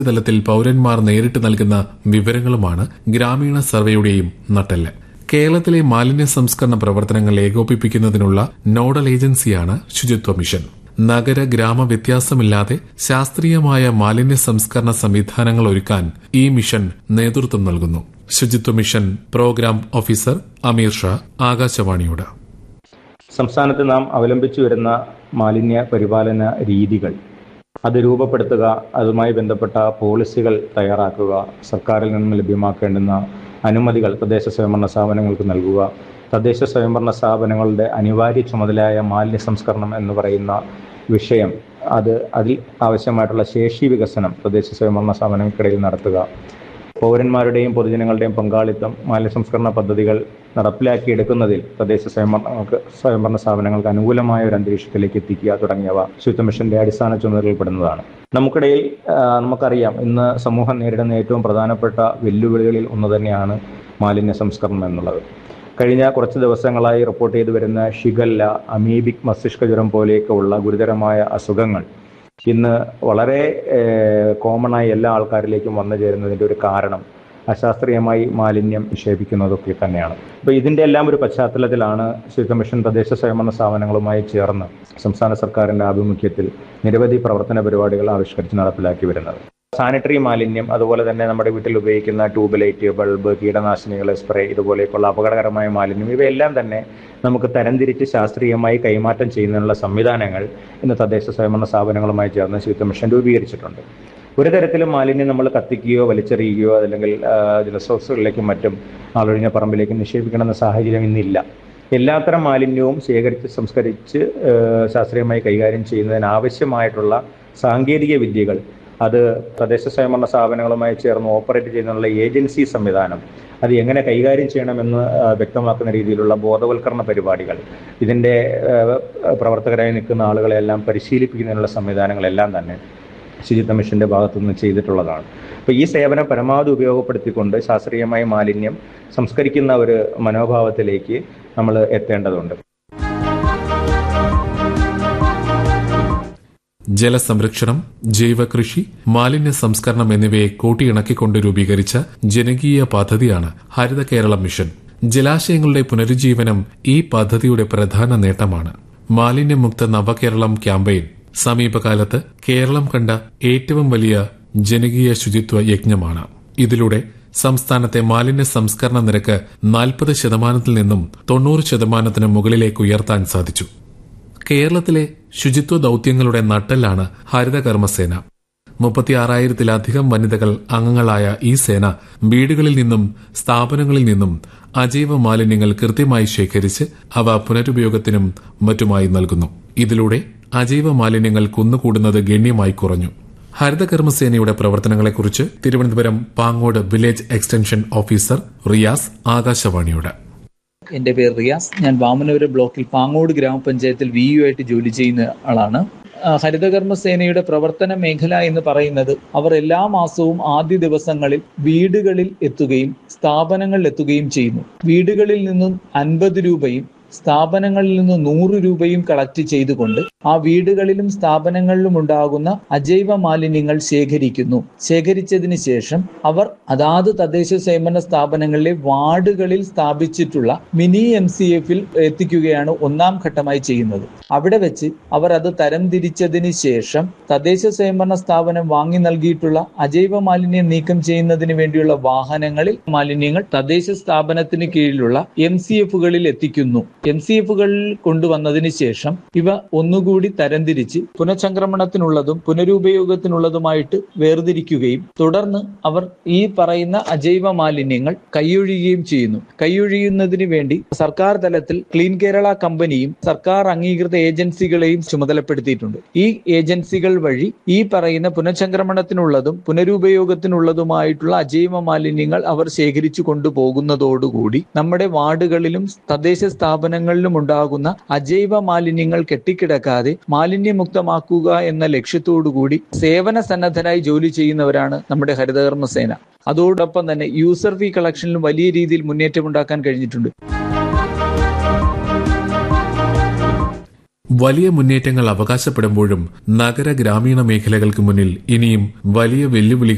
തലത്തിൽ പൌരന്മാർ നേരിട്ട് നൽകുന്ന വിവരങ്ങളുമാണ് ഗ്രാമീണ സർവേയുടെയും നട്ടെല്ല് കേരളത്തിലെ മാലിന്യ സംസ്കരണ പ്രവർത്തനങ്ങൾ ഏകോപിപ്പിക്കുന്നതിനുള്ള നോഡൽ ഏജൻസിയാണ് ശുചിത്വ മിഷൻ നഗര ഗ്രാമ വ്യത്യാസമില്ലാതെ ശാസ്ത്രീയമായ മാലിന്യ സംസ്കരണ സംവിധാനങ്ങൾ ഒരുക്കാൻ ഈ മിഷൻ നേതൃത്വം നൽകുന്നു Suchitwa mission programme officer Ameer Shah ആകാശവാണിയോട് സംസ്ഥാനത്ത് നാം അവലംബിച്ചു വരുന്ന മാലിന്യ പരിപാലന രീതികൾ അത് രൂപപ്പെടുത്തുക അതുമായി ബന്ധപ്പെട്ട പോളിസികൾ തയ്യാറാക്കുക സർക്കാരിൽ നിന്നും ലഭ്യമാക്കേണ്ടുന്ന അനുമതികൾ തദ്ദേശ സ്വയംഭരണ സ്ഥാപനങ്ങൾക്ക് നൽകുക തദ്ദേശ സ്വയംഭരണ സ്ഥാപനങ്ങളുടെ അനിവാര്യ ചുമതലയായ മാലിന്യ സംസ്കരണം എന്ന് പറയുന്ന വിഷയം അത് അതിൽ ആവശ്യമായിട്ടുള്ള ശേഷി വികസനം തദ്ദേശ സ്വയംഭരണ സ്ഥാപനങ്ങൾക്കിടയിൽ നടത്തുക പൗരന്മാരുടെയും പൊതുജനങ്ങളുടെയും പങ്കാളിത്തം മാലിന്യ സംസ്കരണ പദ്ധതികൾ നടപ്പിലാക്കിയെടുക്കുന്നതിൽ തദ്ദേശ സ്വയംഭരണങ്ങൾക്ക് സ്വയംഭരണ സ്ഥാപനങ്ങൾക്ക് അനുകൂലമായ ഒരു അന്തരീക്ഷത്തിലേക്ക് എത്തിക്കുക തുടങ്ങിയവ ശുചിത്വ മിഷന്റെ അടിസ്ഥാന ചുമതലകൾപ്പെടുന്നതാണ് നമുക്കിടയിൽ ആ, നമുക്കറിയാം ഇന്ന് സമൂഹം നേരിടുന്ന ഏറ്റവും പ്രധാനപ്പെട്ട വെല്ലുവിളികളിൽ ഒന്ന് തന്നെയാണ് മാലിന്യ സംസ്കരണം എന്നുള്ളത് കഴിഞ്ഞ കുറച്ച് ദിവസങ്ങളായി റിപ്പോർട്ട് ചെയ്തു വരുന്ന ഷിഗല്ല അമീബിക് മസ്തിഷ്ക ജ്വരം പോലെയൊക്കെ ഉള്ള ഗുരുതരമായ അസുഖങ്ങൾ ഇന്ന് വളരെ കോമൺ ആയി എല്ലാ ആൾക്കാരിലേക്കും വന്നു ചേരുന്നതിൻ്റെ ഒരു കാരണം അശാസ്ത്രീയമായി മാലിന്യം നിക്ഷേപിക്കുന്നതൊക്കെ തന്നെയാണ് അപ്പോൾ ഇതിൻ്റെ എല്ലാം ഒരു പശ്ചാത്തലത്തിലാണ് ശുചിത്വ മിഷൻ തദ്ദേശ സ്വയംഭരണ സ്ഥാപനങ്ങളുമായി ചേർന്ന് സംസ്ഥാന സർക്കാരിൻ്റെ ആഭിമുഖ്യത്തിൽ നിരവധി പ്രവർത്തന പരിപാടികൾ ആവിഷ്കരിച്ച് നടപ്പിലാക്കി വരുന്നത് സാനിറ്ററി മാലിന്യം അതുപോലെ തന്നെ നമ്മുടെ വീട്ടിൽ ഉപയോഗിക്കുന്ന ട്യൂബ് ലൈറ്റ് ബൾബ് കീടനാശിനികൾ സ്പ്രേ ഇതുപോലെയൊക്കെയുള്ള അപകടകരമായ മാലിന്യം ഇവയെല്ലാം തന്നെ നമുക്ക് തരംതിരിച്ച് ശാസ്ത്രീയമായി കൈമാറ്റം ചെയ്യുന്നതിനുള്ള സംവിധാനങ്ങൾ ഇന്ന് തദ്ദേശ സ്വയംഭരണ സ്ഥാപനങ്ങളുമായി ചേർന്ന് ശുചിത്വ മിഷൻ രൂപീകരിച്ചിട്ടുണ്ട് ഒരു തരത്തിലും മാലിന്യം നമ്മൾ കത്തിക്കുകയോ വലിച്ചെറിയുകയോ അല്ലെങ്കിൽ ആ, ജലസ്രോതസ്സുകളിലേക്കും മറ്റും ആളൊഴിഞ്ഞ പറമ്പിലേക്കും നിക്ഷേപിക്കണമെന്ന സാഹചര്യം ഇന്നില്ല എല്ലാത്തരം മാലിന്യവും ശേഖരിച്ച് സംസ്കരിച്ച് ആ, ശാസ്ത്രീയമായി കൈകാര്യം ചെയ്യുന്നതിന് ആവശ്യമായിട്ടുള്ള സാങ്കേതിക വിദ്യകൾ അത് തദ്ദേശ സ്വയംഭരണ സ്ഥാപനങ്ങളുമായി ചേർന്ന് ഓപ്പറേറ്റ് ചെയ്യുന്നതിനുള്ള ഏജൻസി സംവിധാനം അത് എങ്ങനെ കൈകാര്യം ചെയ്യണമെന്ന് ആ, വ്യക്തമാക്കുന്ന രീതിയിലുള്ള ബോധവൽക്കരണ പരിപാടികൾ ഇതിൻ്റെ ആ, പ്രവർത്തകരായി നിൽക്കുന്ന ആളുകളെല്ലാം പരിശീലിപ്പിക്കുന്നതിനുള്ള സംവിധാനങ്ങളെല്ലാം തന്നെ ശുചിത്വ മിഷന്റെ ഭാഗത്തു നിന്ന് ചെയ്തിട്ടുള്ളതാണ് അപ്പോൾ ഈ സേവനം പരമാവധി ഉപയോഗപ്പെടുത്തിക്കൊണ്ട് ശാസ്ത്രീയമായ മാലിന്യം സംസ്കരിക്കുന്ന ഒരു മനോഭാവത്തിലേക്ക് നമ്മൾ എത്തേണ്ടതുണ്ട് ജലസംരക്ഷണം ജൈവകൃഷി മാലിന്യ സംസ്കരണം എന്നിവയെ കൂട്ടിയിണക്കിക്കൊണ്ട് രൂപീകരിച്ച ജനകീയ പദ്ധതിയാണ് ഹരിത കേരളം മിഷൻ ജലാശയങ്ങളുടെ പുനരുജ്ജീവനം ഈ പദ്ധതിയുടെ പ്രധാന നേട്ടമാണ് മാലിന്യമുക്ത നവകേരളം ക്യാമ്പയിൻ സമീപകാലത്ത് കേരളം കണ്ട ഏറ്റവും വലിയ ജനകീയ ശുചിത്വ യജ്ഞമാണ് ഇതിലൂടെ സംസ്ഥാനത്തെ മാലിന്യ സംസ്കരണ നിരക്ക് നാൽപ്പത് ശതമാനത്തിൽ നിന്നും തൊണ്ണൂറ് ശതമാനത്തിന് മുകളിലേക്ക് ഉയർത്താൻ സാധിച്ചു കേരളത്തിലെ ശുചിത്വ ദൌത്യങ്ങളുടെ നട്ടെല്ലാണ് ഹരിത കർമ്മസേന മുപ്പത്തിയാറായിരത്തിലധികം വനിതകൾ അംഗങ്ങളായ ഈ സേന വീടുകളിൽ നിന്നും സ്ഥാപനങ്ങളിൽ നിന്നും അജൈവ മാലിന്യങ്ങൾ കൃത്യമായി ശേഖരിച്ച് അവ പുനരുപയോഗത്തിനും മറ്റുമായി നൽകുന്നു ഇതിലൂടെ അജൈവ മാലിന്യങ്ങൾ കുന്നുകൂടുന്നത് ഗണ്യമായി കുറഞ്ഞു ഹരിത കർമ്മസേനയുടെ പ്രവർത്തനങ്ങളെക്കുറിച്ച് Thiruvananthapuram Pangode village extension officer Riyas ആകാശവാണിയോട് എൻ്റെ പേര് റിയാസ് ഞാൻ വാമനപുരം ബ്ലോക്കിൽ പാങ്ങോട് ഗ്രാമപഞ്ചായത്തിൽ വി യു ആയിട്ട് ജോലി ചെയ്യുന്ന ആളാണ് ആ, ഹരിതകർമ്മ സേനയുടെ പ്രവർത്തന മേഖല എന്ന് പറയുന്നത് അവർ എല്ലാ മാസവും ആദ്യ ദിവസങ്ങളിൽ വീടുകളിൽ എത്തുകയും സ്ഥാപനങ്ങളിൽ എത്തുകയും ചെയ്യുന്നു വീടുകളിൽ നിന്നും അൻപത് രൂപയും സ്ഥാപനങ്ങളിൽ നിന്ന് നൂറ് രൂപയും കളക്ട് ചെയ്തുകൊണ്ട് ആ വീടുകളിലും സ്ഥാപനങ്ങളിലും ഉണ്ടാകുന്ന അജൈവ മാലിന്യങ്ങൾ ശേഖരിക്കുന്നു ശേഖരിച്ചതിന് ശേഷം അവർ അതാത് തദ്ദേശ സ്വയംഭരണ സ്ഥാപനങ്ങളിലെ വാർഡുകളിൽ സ്ഥാപിച്ചിട്ടുള്ള മിനി എം സി എഫിൽ എത്തിക്കുകയാണ് ഒന്നാം ഘട്ടമായി ചെയ്യുന്നത് അവിടെ വെച്ച് അവർ അത് തരംതിരിച്ചതിന് ശേഷം തദ്ദേശ സ്വയംഭരണ സ്ഥാപനം വാങ്ങി നൽകിയിട്ടുള്ള അജൈവ മാലിന്യം നീക്കം ചെയ്യുന്നതിന് വേണ്ടിയുള്ള വാഹനങ്ങളിൽ മാലിന്യങ്ങൾ തദ്ദേശ സ്ഥാപനത്തിന് കീഴിലുള്ള എം സി എഫുകളിൽ എത്തിക്കുന്നു എം സി എഫുകളിൽ കൊണ്ടുവന്നതിന് ശേഷം ഇവ ഒന്നുകൂടി തരംതിരിച്ച് പുനഃചംക്രമണത്തിനുള്ളതും പുനരുപയോഗത്തിനുള്ളതുമായിട്ട് വേർതിരിക്കുകയും തുടർന്ന് അവർ ഈ പറയുന്ന അജൈവ മാലിന്യങ്ങൾ കൈയൊഴിയുകയും ചെയ്യുന്നു കൈയൊഴിയുന്നതിന് വേണ്ടി സർക്കാർ തലത്തിൽ ക്ലീൻ കേരള കമ്പനിയും സർക്കാർ അംഗീകൃത ഏജൻസികളെയും ചുമതലപ്പെടുത്തിയിട്ടുണ്ട് ഈ ഏജൻസികൾ വഴി ഈ പറയുന്ന പുനഃചംക്രമണത്തിനുള്ളതും പുനരുപയോഗത്തിനുള്ളതുമായിട്ടുള്ള അജൈവ മാലിന്യങ്ങൾ അവർ ശേഖരിച്ചു കൊണ്ടുപോകുന്നതോടുകൂടി നമ്മുടെ വാർഡുകളിലും തദ്ദേശ സ്ഥാപനങ്ങളിലും ഉണ്ടാകുന്ന അജൈവ മാലിന്യങ്ങൾ കെട്ടിക്കിടക്കാതെ മാലിന്യമുക്തമാക്കുക എന്ന ലക്ഷ്യത്തോടുകൂടി സേവന സന്നദ്ധരായി ജോലി ചെയ്യുന്നവരാണ് നമ്മുടെ ഹരിതകർമ്മ സേന അതോടൊപ്പം തന്നെ യൂസർ ഫീ കളക്ഷനിലും വലിയ രീതിയിൽ മുന്നേറ്റം ഉണ്ടാക്കാൻ കഴിഞ്ഞിട്ടുണ്ട് വലിയ മുന്നേറ്റങ്ങൾ അവകാശപ്പെടുമ്പോഴും നഗര ഗ്രാമീണ മേഖലകൾക്ക് മുന്നിൽ ഇനിയും വലിയ വെല്ലുവിളികൾ